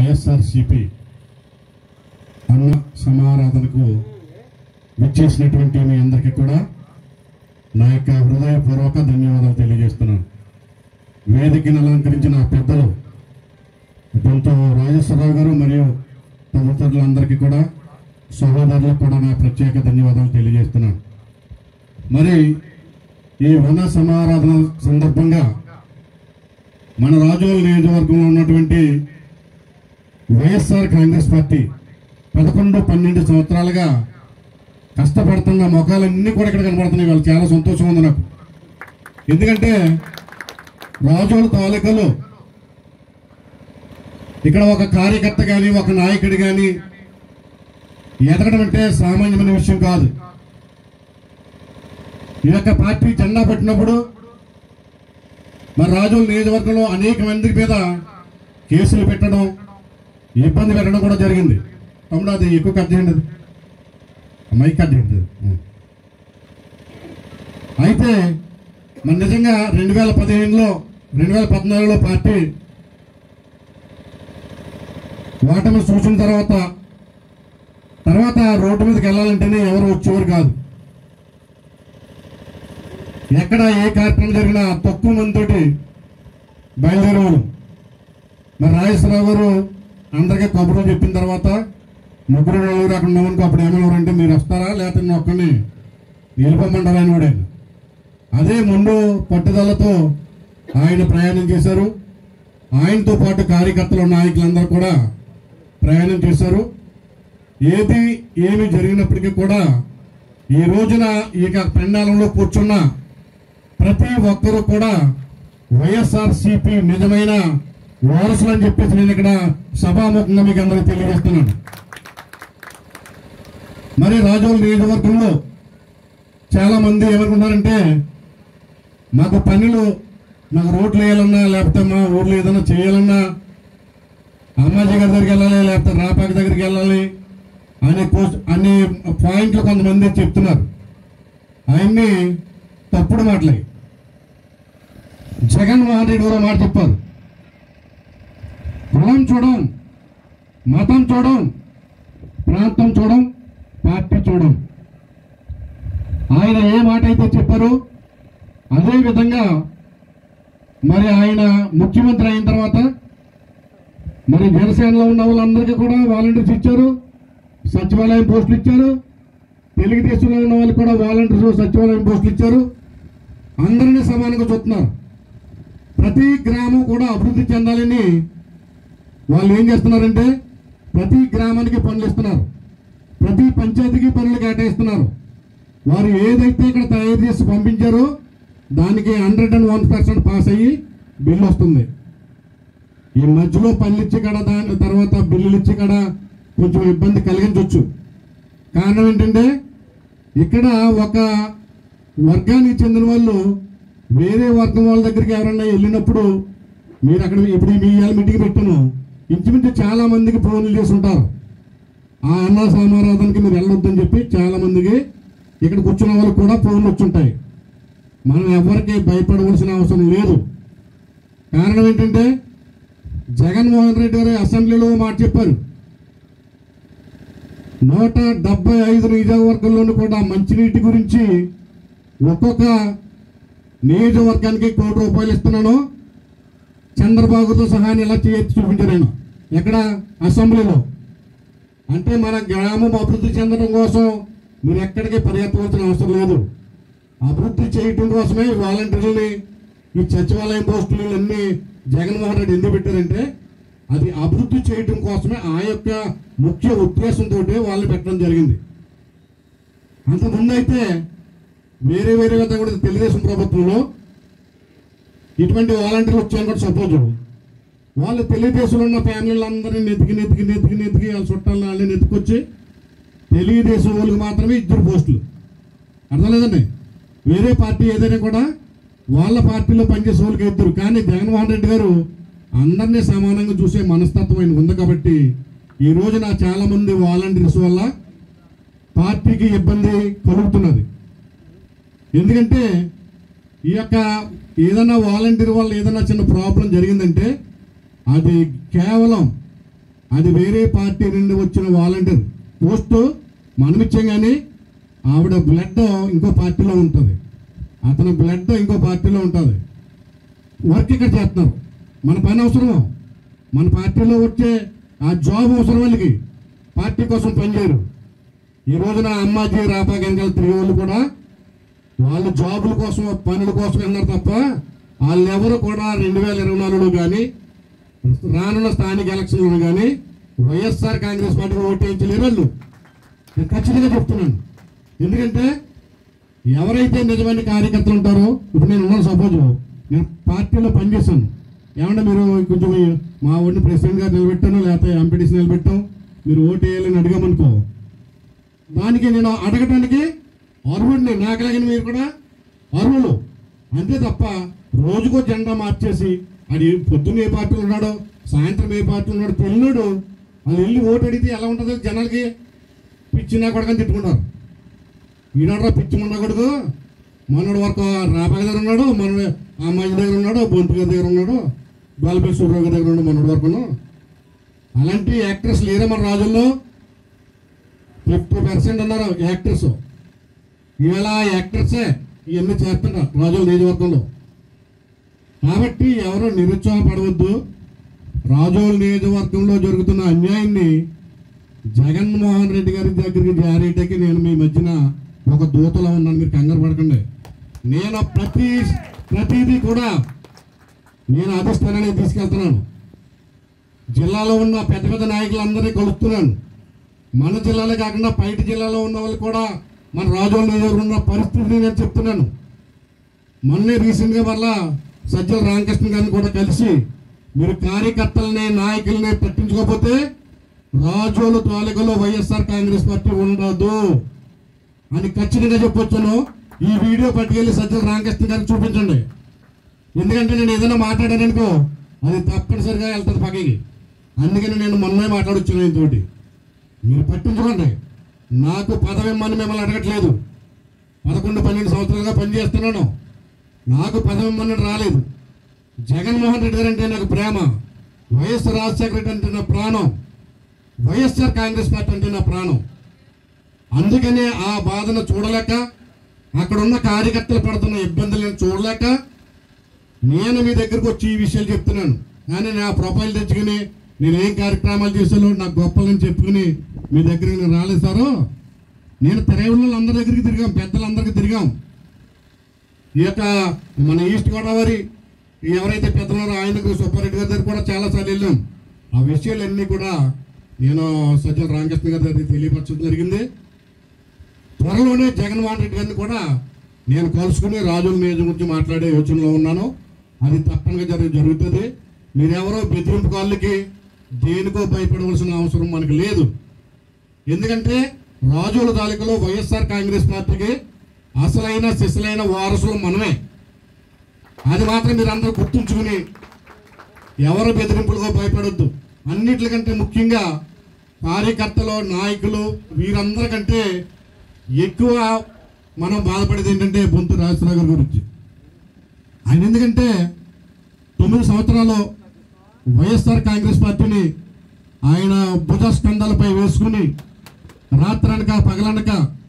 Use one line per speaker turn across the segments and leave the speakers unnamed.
వైఎస్ఆర్సిపి అన్న సమారాధనకు విచ్చేసినటువంటి మీ అందరికీ కూడా నా యొక్క హృదయపూర్వక ధన్యవాదాలు తెలియజేస్తున్నాను వేదికను అలంకరించిన పెద్దలు కొంచెం రాజేశ్వరరావు గారు మరియు తదితరులందరికీ కూడా సహోదరులకు కూడా నా ప్రత్యేక ధన్యవాదాలు తెలియజేస్తున్నాను మరి ఈ వన సమారాధన సందర్భంగా మన రాజోల నియోజకవర్గంలో ఉన్నటువంటి వైఎస్ఆర్ కాంగ్రెస్ పార్టీ పదకొండు పన్నెండు సంవత్సరాలుగా కష్టపడుతున్న ముఖాలన్నీ కూడా ఇక్కడ కనబడుతున్నాయి వాళ్ళు చాలా సంతోషం ఉంది నాకు ఎందుకంటే రాజోల తాలూకాలో ఇక్కడ ఒక కార్యకర్త కానీ ఒక నాయకుడు కానీ ఎదగడం అంటే సామాన్యమైన విషయం కాదు ఈ యొక్క పార్టీ జెండా పెట్టినప్పుడు మరి రాజుల నియోజకవర్గంలో అనేక మంది మీద కేసులు పెట్టడం ఇబ్బంది పెట్టడం కూడా జరిగింది తమ్ముడు అది ఎక్కువ కట్ చేయండి అది. మైక్ కట్ చేయండి అది. ఉం. అయితే మరి నిజంగా రెండు వేల పదిహేనులో రెండు వేల పద్నాలుగులో పార్టీ ఓటమి చూసిన తర్వాత తర్వాత రోడ్డు మీదకి వెళ్ళాలంటేనే ఎవరు వచ్చేవారు కాదు ఎక్కడ ఏ కార్యక్రమం జరిగినా తక్కువ మందితోటి బయలుదేరేవాడు మరి రాజేశ్వరరావు గారు అందరికీ కబుర్లు చెప్పిన తర్వాత ముగ్గురు నలుగురు అక్కడ ఉన్నామనుకో అప్పుడు ఏమన్నారు అంటే మీరు వస్తారా లేకపోతే నేను ఒక్కడిని నిలిపమంటారా అని కూడా ఆయన. అదే ముందు పట్టుదలతో ఆయన ప్రయాణం చేశారు ఆయనతో పాటు కార్యకర్తలు నాయకులందరూ కూడా ప్రయాణం చేశారు ఏది ఏమి జరిగినప్పటికీ కూడా ఈ రోజున ఈ యొక్క పెండాలంలో కూర్చున్న ప్రతి ఒక్కరూ కూడా వైఎస్ఆర్ సిపి నిజమైన వారసులు అని చెప్పేసి నేను ఇక్కడ సభాముఖంగా మీకు అందరికి తెలియజేస్తున్నాను మరి రాజోల నియోజకవర్గంలో చాలా మంది ఏమనుకుంటారంటే మాకు పనులు మాకు రోడ్లు వేయాలన్నా లేకపోతే మా ఊర్లో ఏదైనా చేయాలన్నా అమ్మాజీ గారి దగ్గరికి వెళ్ళాలి లేకపోతే రాపాక దగ్గరికి వెళ్ళాలి అనే కోస్ అనే పాయింట్లు కొంతమంది చెప్తున్నారు ఆయన్ని తప్పుడు మాటలే జగన్మోహన్ రెడ్డి గారు మాట చెప్పారు కులం చూడం మతం చూడం ప్రాంతం చూడం పార్టీ చూడం ఆయన ఏ మాట అయితే చెప్పారో అదే విధంగా మరి ఆయన ముఖ్యమంత్రి అయిన తర్వాత మరి జనసేనలో ఉన్న వాళ్ళందరికీ కూడా వాలంటీర్స్ ఇచ్చారు సచివాలయం పోస్టులు ఇచ్చారు తెలుగుదేశంలో ఉన్న వాళ్ళకి కూడా వాలంటీర్స్ సచివాలయం పోస్టులు ఇచ్చారు అందరినీ సమానంగా చూస్తున్నారు ప్రతి గ్రామం కూడా అభివృద్ధి చెందాలని వాళ్ళు ఏం చేస్తున్నారంటే ప్రతి గ్రామానికి పనులు ఇస్తున్నారు ప్రతి పంచాయతీకి పనులు కేటాయిస్తున్నారు వారు ఏదైతే ఇక్కడ తయారు చేసి పంపించారో దానికి hundred and one percent pass అయ్యి బిల్లు వస్తుంది ఈ మధ్యలో పనులు ఇచ్చి కాడ దాని తర్వాత బిల్లులు ఇచ్చి కాడ కొంచెం ఇబ్బంది కలిగించవచ్చు కారణం ఏంటంటే ఇక్కడ ఒక వర్గానికి చెందిన వాళ్ళు వేరే వర్గం వాళ్ళ దగ్గరికి ఎవరన్నా వెళ్ళినప్పుడు మీరు అక్కడ ఇప్పుడు మీ ఇవాళ మీటింగ్ పెట్టాను ఇంచుమించు చాలా మందికి ఫోన్లు చేసి ఉంటారు ఆ అన్న సమారాధనకి మీరు వెళ్ళొద్దని చెప్పి చాలా మందికి ఇక్కడ కూర్చున్న వాళ్ళకి కూడా ఫోన్లు వచ్చుంటాయి మనం ఎవరికి భయపడవలసిన అవసరం లేదు కారణం ఏంటంటే జగన్మోహన్ రెడ్డి గారు అసెంబ్లీలో ఓ మాట చెప్పారు నూట డెబ్బై ఐదు నియోజకవర్గంలోనూ కూడా మంచినీటి గురించి ఒక్కొక్క నియోజకవర్గానికి కోటి రూపాయలు ఇస్తున్నాను చంద్రబాబుతో సహా ఇలా చేయొచ్చు చూపించారు ఆయన ఎక్కడ అసెంబ్లీలో అంటే మన గ్రామం అభివృద్ధి చెందడం కోసం మీరు ఎక్కడికి పరిగెత్తవలసిన అవసరం లేదు అభివృద్ధి చేయటం కోసమే ఈ వాలంటీర్లని ఈ సచివాలయం పోస్టులు అన్ని జగన్మోహన్ రెడ్డి ఎందుకు పెట్టారంటే అది అభివృద్ధి చేయటం కోసమే ఆ యొక్క ముఖ్య ఉద్దేశంతో వాళ్ళని పెట్టడం జరిగింది అంతకుముందు అయితే వేరే వేరే విధంగా కూడా తెలుగుదేశం ప్రభుత్వంలో ఇటువంటి వాలంటీర్లు వచ్చాయని కూడా సపోజ్ వాళ్ళు తెలుగుదేశంలో ఉన్న ఫ్యామిలీలందరినీ నెతికి నెతికి నెతికి నెతికి వాళ్ళ చుట్టాలని వాళ్ళని నెతికొచ్చి తెలుగుదేశం వాళ్ళకి మాత్రమే ఇద్దరు పోస్టులు అర్థం లేదండి వేరే పార్టీ ఏదైనా కూడా వాళ్ళ పార్టీలో పనిచేసే వాళ్ళకి ఇద్దరు కానీ జగన్మోహన్ రెడ్డి గారు అందరినీ సమానంగా చూసే మనస్తత్వం ఆయన ఉంది కాబట్టి ఈ రోజున చాలా మంది వాలంటీర్స్ వల్ల పార్టీకి ఇబ్బంది కలుగుతున్నది ఎందుకంటే ఈ యొక్క ఏదైనా వాలంటీర్ వల్ల ఏదైనా చిన్న ప్రాబ్లం జరిగిందంటే అది కేవలం అది వేరే పార్టీ నుండి వచ్చిన వాలంటీర్ పోస్టు మనమిచ్చాం కానీ ఆవిడ బ్లడ్ ఇంకో పార్టీలో ఉంటుంది అతని బ్లడ్ ఇంకో పార్టీలో ఉంటుంది వర్క్ ఇక్కడ చేస్తున్నారు మన పని అవసరం మన పార్టీలో వచ్చే ఆ జాబ్ అవసరం వాళ్ళకి పార్టీ కోసం పనిచేయరు ఈ రోజున అమ్మాజీ రాపా గంగల తిరిగే వాళ్ళు కూడా వాళ్ళు జాబుల కోసం పనుల కోసం వెళ్ళారు తప్ప వాళ్ళెవరు కూడా రెండు వేల ఇరవై నాలుగులో కానీ రానున్న స్థానిక ఎలక్షన్లో కానీ వైఎస్ఆర్ కాంగ్రెస్ పార్టీకి ఓటేయించలేరు వాళ్ళు నేను ఖచ్చితంగా చెప్తున్నాను ఎందుకంటే ఎవరైతే నిజమైన కార్యకర్తలు ఉంటారో ఇప్పుడు నేను ఉన్నాను సపోజ్ నేను పార్టీలో పనిచేశాను ఏమంటే మీరు కొంచెం ఈ- మా ఓడిని ప్రెసిడెంట్ గారు నిలబెట్టాను లేకపోతే ఎంపీటీసీ నిలబెట్టాం మీరు ఓటు వేయాలని అడిగామనుకో దానికి నేను అడగటానికి అర్హుడిని నాకులాగిన మీరు కూడా అర్హులు అంతే తప్ప రోజుకో జెండా మార్చేసి అది పొద్దున్న ఏ పార్టీలో ఉన్నాడో సాయంత్రం ఏ పార్టీలో ఉన్నాడో తెలియడు వాళ్ళు వెళ్ళి ఓటు అడిగితే ఎలా ఉంటుందో జనాలకి పిచ్చినా కొడకని తిట్టుకుంటారు ఈనాడు పిచ్చి మొన్న కొడుకు మనోడు వరకు రాపాక దగ్గర ఉన్నాడు మనోడు అమ్మాయి దగ్గర ఉన్నాడు బొంతు గారి దగ్గర ఉన్నాడు బాలపల్లి సూర్యరావు గారి దగ్గర ఉన్నాడు మనోడు వరకును అలాంటి యాక్టర్స్ లేరా మన రాజుల్లో ఫిఫ్టీ పర్సెంట్ ఉన్నారు యాక్టర్స్ ఇవాళ యాక్టర్సే ఇవన్నీ చేస్తున్నారు రాజుల నియోజకవర్గంలో కాబట్టి ఎవరు నిరుత్సాహపడవద్దు రాజోల నియోజకవర్గంలో జరుగుతున్న అన్యాయాన్ని జగన్మోహన్ రెడ్డి గారి దగ్గరికి జారేటకి నేను మీ మధ్యన ఒక దూతలో ఉన్నాను మీరు కంగారు పడకండి నేను ప్రతి ప్రతిదీ కూడా నేను అధిష్టానానికి తీసుకెళ్తున్నాను జిల్లాలో ఉన్న పెద్ద పెద్ద నాయకులందరినీ కలుస్తున్నాను మన జిల్లాలో కాకుండా బయట జిల్లాలో ఉన్న వాళ్ళు కూడా మన రాజోల నియోజకవర్గంలో ఉన్న పరిస్థితిని నేను చెప్తున్నాను మొన్నే రీసెంట్గా వల్ల సజ్జల రామకృష్ణ గారిని కూడా కలిసి మీరు కార్యకర్తలని నాయకుల్ని పట్టించుకోకపోతే రాజోలు తాలూకాలో వైఎస్ఆర్ కాంగ్రెస్ పార్టీ ఉండదు అని ఖచ్చితంగా చెప్పొచ్చాను ఈ వీడియో పట్టుకెళ్ళి సజ్జల రామకృష్ణ గారికి చూపించండి ఎందుకంటే నేను ఏదైనా మాట్లాడాననుకో అది తప్పనిసరిగా వెళ్తుంది పక్కకి అందుకని నేను మొన్నే మాట్లాడొచ్చాను ఆయనతోటి మీరు పట్టించుకోండి నాకు పదవి ఇమ్మని మిమ్మల్ని అడగట్లేదు పదకొండు పన్నెండు సంవత్సరాలుగా పనిచేస్తున్నాను నాకు పదవి ఇమ్మని రాలేదు జగన్మోహన్ రెడ్డి గారు అంటే నాకు ప్రేమ వైఎస్ రాజశేఖర రెడ్డి అంటే నా ప్రాణం వైఎస్ఆర్ కాంగ్రెస్ పార్టీ అంటే నా ప్రాణం అందుకనే ఆ బాధను చూడలేక అక్కడ ఉన్న కార్యకర్తలు పడుతున్న ఇబ్బందులను చూడలేక నేను మీ దగ్గరకు వచ్చి ఈ విషయాలు చెప్తున్నాను కానీ నా ప్రొఫైల్ తెచ్చుకుని నేను ఏం కార్యక్రమాలు చేశానో నాకు గొప్పలని చెప్పుకుని మీ దగ్గరికి నేను రాలేదు సారు నేను తిరగళ్ళు అందరి దగ్గరికి తిరిగాం పెద్దలందరికీ తిరిగాం ఈ యొక్క మన ఈస్ట్ గోదావరి ఎవరైతే పెద్దలున్నారో ఆయన దగ్గర సుబ్బారెడ్డి గారి దగ్గర కూడా చాలాసార్లు వెళ్ళాం ఆ విషయాలన్నీ కూడా నేను సజ్జల రామకృష్ణ గారి దగ్గర తెలియపరచడం జరిగింది త్వరలోనే జగన్మోహన్ రెడ్డి గారిని కూడా నేను కలుసుకుని రాజుల నియోజకం గురించి మాట్లాడే యోచనలో ఉన్నాను అది తప్పనిగా జరుగు జరుగుతుంది మీరెవరో బెదిరింపు కాళ్ళకి దేనికో భయపడవలసిన అవసరం మనకు లేదు ఎందుకంటే రాజుల తాలూకాలో వైఎస్ఆర్ కాంగ్రెస్ పార్టీకి అసలైన సిసలైన వారసులు మనమే అది మాత్రం మీరు అందరూ గుర్తుంచుకుని ఎవరు బెదిరింపులుగా భయపడొద్దు అన్నిటికంటే ముఖ్యంగా కార్యకర్తలు నాయకులు వీరందరికంటే ఎక్కువ మనం బాధపడేది ఏంటంటే బొంతు రాజశేఖర గారి గురించి ఆయన ఎందుకంటే తొమ్మిది సంవత్సరాలు వైఎస్ఆర్ కాంగ్రెస్ పార్టీని ఆయన భుజ స్కంధాలపై వేసుకుని రాత్రనక పగలనక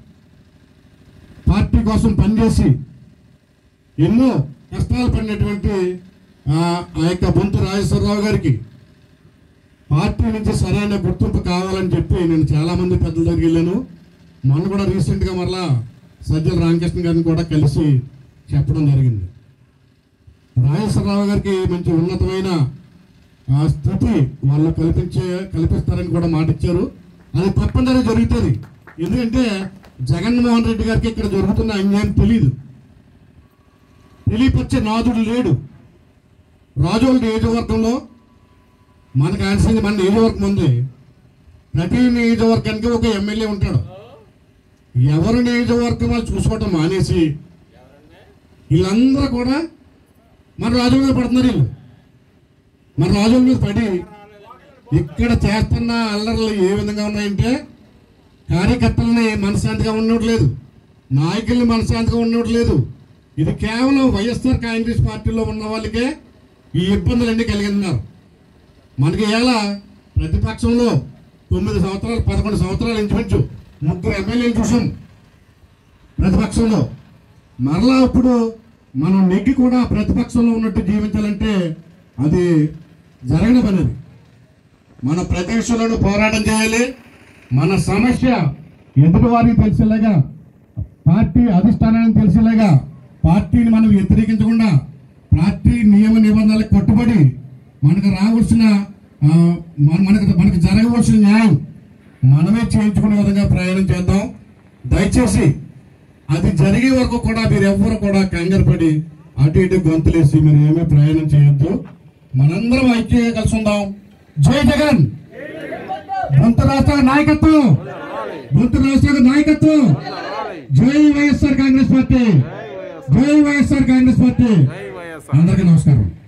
పార్టీ కోసం పనిచేసి ఎన్నో కష్టాలు పడినటువంటి ఆ ఆ యొక్క బొంతు రాజేశ్వరరావు గారికి పార్టీ నుంచి సరైన గుర్తింపు కావాలని చెప్పి నేను చాలా మంది పెద్దల దగ్గరికి వెళ్ళాను మొన్న కూడా రీసెంట్గా మరలా సజ్జల రామకృష్ణ గారిని కూడా కలిసి చెప్పడం జరిగింది రాజేశ్వరరావు గారికి మంచి ఉన్నతమైన ఆ స్థితి వాళ్ళు కల్పించే కల్పిస్తారని కూడా మాట ఇచ్చారు అది తప్పనిసరిగా జరుగుతుంది ఎందుకంటే జగన్మోహన్ రెడ్డి గారికి ఇక్కడ జరుగుతున్న అన్యాయం తెలియదు తెలియపరిచే నాదుడు లేడు రాజోల నియోజకవర్గంలో మనకు కావాల్సింది మన నియోజకవర్గం ఉంది ప్రతి నియోజకవర్గానికి ఒక ఎమ్మెల్యే ఉంటాడు ఎవరు నియోజకవర్గం వాళ్ళు చూసుకోవటం మానేసి వీళ్ళందరూ కూడా మన రాజుల మీద పడుతున్నారు వీళ్ళు మన రాజుల మీద పడి ఇక్కడ చేస్తున్న అల్లర్లు ఏ విధంగా ఉన్నాయంటే కార్యకర్తలని మనశ్శాంతిగా ఉండట్లేదు నాయకుల్ని మనశ్శాంతిగా ఉండట్లేదు ఇది కేవలం వైఎస్ఆర్ కాంగ్రెస్ పార్టీలో ఉన్న వాళ్ళకే ఈ ఇబ్బందులన్నీ కలిగిన్నారు మనకి ఎలా ప్రతిపక్షంలో తొమ్మిది సంవత్సరాలు పదకొండు సంవత్సరాలు ఇంచుమించు ముగ్గురు ఎమ్మెల్యేలు చూసాం ప్రతిపక్షంలో మరలా ఇప్పుడు మనం నెగ్గి కూడా ప్రతిపక్షంలో ఉన్నట్టు జీవించాలంటే అది జరగని పనిది మన ప్రతి విషయంలోనూ పోరాటం చేయాలి మన సమస్య ఎదుటి వారికి తెలిసేలాగా పార్టీ అధిష్టానానికి తెలిసేలాగా పార్టీని మనం వ్యతిరేకించకుండా పార్టీ నియమ నిబంధనలకు కట్టుబడి మనకు రావాల్సిన ఆ, మన- మనకు మనకు జరగవలసిన న్యాయం మనమే చేయించుకునే విధంగా ప్రయాణం చేద్దాం దయచేసి అది జరిగే వరకు కూడా మీరు ఎవ్వరు కూడా కంగారు పడి అటు ఇటు గొంతులేసి మీరు ఏమీ ప్రయాణం చేయొద్దు మనందరం ఐక్యంగా కలిసి ఉందాం జై జగన్ గొంతు రాష్ట్ర నాయకత్వం గొంతు రాష్ట్ర నాయకత్వం జై వైఎస్ఆర్ కాంగ్రెస్ పార్టీ జై వైఎస్ఆర్ కాంగ్రెస్ పార్టీ
జై వైఎస్ఆర్
అందరికీ నమస్కారం